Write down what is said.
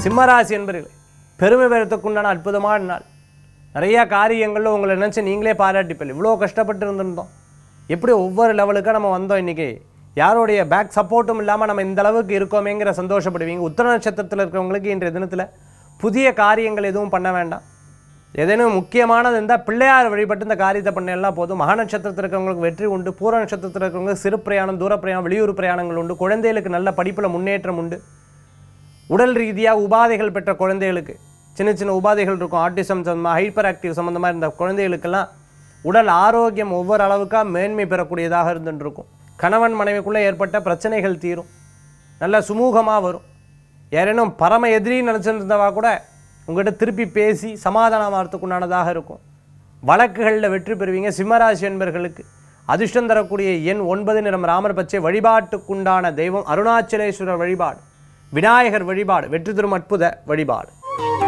சிம்மராசி என்பர்களே பெருமை பெறத்துக்குண்டான அற்புதமான நாள் நிறையா காரியங்களில் உங்களை நினச்சி நீங்களே பாராட்டிப்பீங்க இவ்வளோ கஷ்டப்பட்டு இருந்திருந்தோம் எப்படி ஒவ்வொரு லெவலுக்காக நம்ம வந்தோம் இன்றைக்கி யாருடைய பேக் சப்போர்ட்டும் இல்லாமல் நம்ம இந்த அளவுக்கு இருக்கோமேங்கிற சந்தோஷப்படுவீங்க உத்தர நட்சத்திரத்தில் இருக்கிறவங்களுக்கு இன்றைய தினத்தில் புதிய காரியங்கள் எதுவும் பண்ண வேண்டாம் ஏதேனும் முக்கியமானது இருந்தால் பிள்ளையார் வழிபட்டு இந்த காரியத்தை பண்ணலாம் போதும் மகா நட்சத்திரத்தில் இருக்கிறவங்களுக்கு வெற்றி உண்டு பூர நட்சத்திரத்தில் இருக்கிறவங்களுக்கு சிறு பிரயாணம் தூர பிரயாணம் வெளியூர் பிரயாணங்கள் உண்டு குழந்தைகளுக்கு நல்ல படிப்பில் முன்னேற்றம் உண்டு உடல் ரீதியாக உபாதைகள் பெற்ற குழந்தைகளுக்கு சின்ன சின்ன உபாதைகள் இருக்கும் ஆட்டிசம் சம்மந்தமாக ஹைப்பர் ஆக்டிவ் சம்மந்தமாக இருந்த குழந்தைகளுக்கெல்லாம் உடல் ஆரோக்கியம் ஒவ்வொரு அளவுக்கா மேன்மை பெறக்கூடியதாக இருந்துட்டு இருக்கும் கணவன் மனைவிக்குள்ளே ஏற்பட்ட பிரச்சனைகள் தீரும் நல்ல சுமூகமாக வரும் யாரேனும் பரம எதிரின்னு நினச்சிருந்தவா கூட உங்கள்கிட்ட திருப்பி பேசி சமாதானமாகறதுக்குண்டானதாக இருக்கும் வழக்குகளில் வெற்றி பெறுவீங்க சிம்மராசி என்பர்களுக்கு அதிர்ஷ்டம் தரக்கூடிய எண் ஒன்பது நிறம் ராமர் பச்சை வழிபாட்டுக்குண்டான தெய்வம் அருணாச்சலேஸ்வரர் வழிபாடு விநாயகர் வழிபாடு வெற்றி தரும் அற்புத வழிபாடு